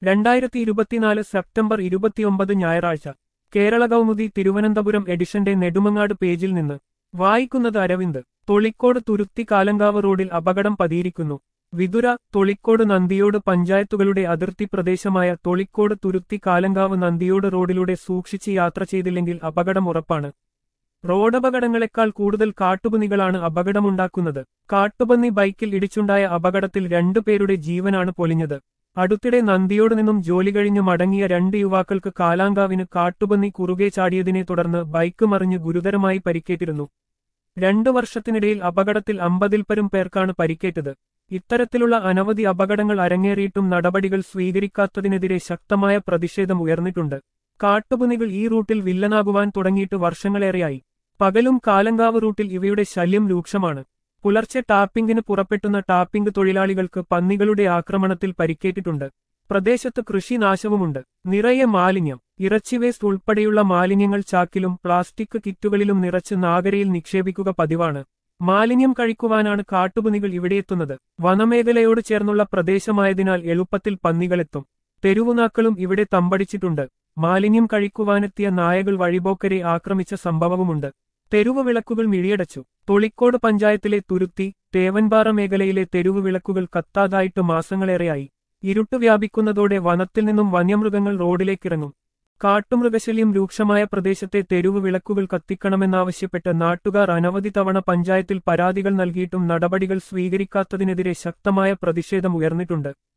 രണ്ടായിരത്തി ഇരുപത്തിനാല് സെപ്റ്റംബർ ഇരുപത്തിയൊമ്പത് ഞായറാഴ്ച കേരള കൗമുദി തിരുവനന്തപുരം എഡിഷന്റെ നെടുമങ്ങാട് പേജിൽ നിന്ന് വായിക്കുന്നത് അരവിന്ദ് തൊളിക്കോട് തുരുത്തി കാലങ്കാവ് റോഡിൽ അപകടം പതിയിരിക്കുന്നു വിതുര തൊളിക്കോട് നന്ദിയോട് പഞ്ചായത്തുകളുടെ അതിർത്തി പ്രദേശമായ തൊളിക്കോട് തുരുത്തി കാലങ്കാവ് നന്ദിയോട് റോഡിലൂടെ സൂക്ഷിച്ച് യാത്ര ചെയ്തില്ലെങ്കിൽ അപകടം ഉറപ്പാണ് റോഡപകടങ്ങളെക്കാൾ കൂടുതൽ കാട്ടുപന്നികളാണ് അപകടമുണ്ടാക്കുന്നത് കാട്ടുപന്നി ബൈക്കിൽ ഇടിച്ചുണ്ടായ അപകടത്തിൽ രണ്ടുപേരുടെ ജീവനാണ് പൊലിഞ്ഞത് അടുത്തിടെ നന്ദിയോട് നിന്നും ജോലി കഴിഞ്ഞു മടങ്ങിയ രണ്ട് യുവാക്കൾക്ക് കാലാങ്കാവിന് കാട്ടുപന്നി കുറുകെ ചാടിയതിനെ തുടർന്ന് ബൈക്ക് മറിഞ്ഞ് ഗുരുതരമായി പരിക്കേറ്റിരുന്നു രണ്ടു വർഷത്തിനിടയിൽ അപകടത്തിൽ അമ്പതിൽപ്പരം പേർക്കാണ് പരിക്കേറ്റത് ഇത്തരത്തിലുള്ള അനവധി അപകടങ്ങൾ അരങ്ങേറിയിട്ടും നടപടികൾ സ്വീകരിക്കാത്തതിനെതിരെ ശക്തമായ പ്രതിഷേധം ഉയർന്നിട്ടുണ്ട് കാട്ടുപന്നികൾ ഈ റൂട്ടിൽ വില്ലനാകുവാൻ തുടങ്ങിയിട്ട് വർഷങ്ങളേറെയായി പകലും കാലങ്കാവ് റൂട്ടിൽ ഇവയുടെ ശല്യം രൂക്ഷമാണ് പുലർച്ചെ ടാപ്പിംഗിന് പുറപ്പെട്ടുന്ന ടാപ്പിംഗ് തൊഴിലാളികൾക്ക് പന്നികളുടെ ആക്രമണത്തിൽ പരിക്കേറ്റിട്ടുണ്ട് പ്രദേശത്ത് കൃഷിനാശവുമുണ്ട് നിറയെ മാലിന്യം ഇറച്ചി വേസ്റ്റ് ഉൾപ്പെടെയുള്ള മാലിന്യങ്ങൾ ചാക്കിലും പ്ലാസ്റ്റിക് കിറ്റുകളിലും നിറച്ച് നാഗരയിൽ നിക്ഷേപിക്കുക പതിവാണ് മാലിന്യം കഴിക്കുവാനാണ് കാട്ടുപന്നികൾ ഇവിടെയെത്തുന്നത് വനമേഖലയോട് ചേർന്നുള്ള പ്രദേശമായതിനാൽ എളുപ്പത്തിൽ പന്നികളെത്തും തെരുവുനാക്കളും ഇവിടെ തമ്പടിച്ചിട്ടുണ്ട് മാലിന്യം കഴിക്കുവാനെത്തിയ നായകൾ വഴിപോക്കരെ ആക്രമിച്ച സംഭവവുമുണ്ട് തെരുവ് വിളക്കുകൾ മിഴിയടച്ചു തൊളിക്കോട് പഞ്ചായത്തിലെ തുരുത്തി തേവൻപാറ മേഖലയിലെ തെരുവ് വിളക്കുകൾ കത്താതായിട്ട് മാസങ്ങളേറെയായി ഇരുട്ട് വ്യാപിക്കുന്നതോടെ വനത്തിൽ നിന്നും വന്യമൃഗങ്ങൾ റോഡിലേക്കിറങ്ങും കാട്ടുമൃഗശല്യം രൂക്ഷമായ പ്രദേശത്തെ തെരുവ് വിളക്കുകൾ കത്തിക്കണമെന്നാവശ്യപ്പെട്ട് നാട്ടുകാർ അനവധി തവണ പഞ്ചായത്തിൽ പരാതികൾ നൽകിയിട്ടും നടപടികൾ സ്വീകരിക്കാത്തതിനെതിരെ ശക്തമായ പ്രതിഷേധം ഉയർന്നിട്ടുണ്ട്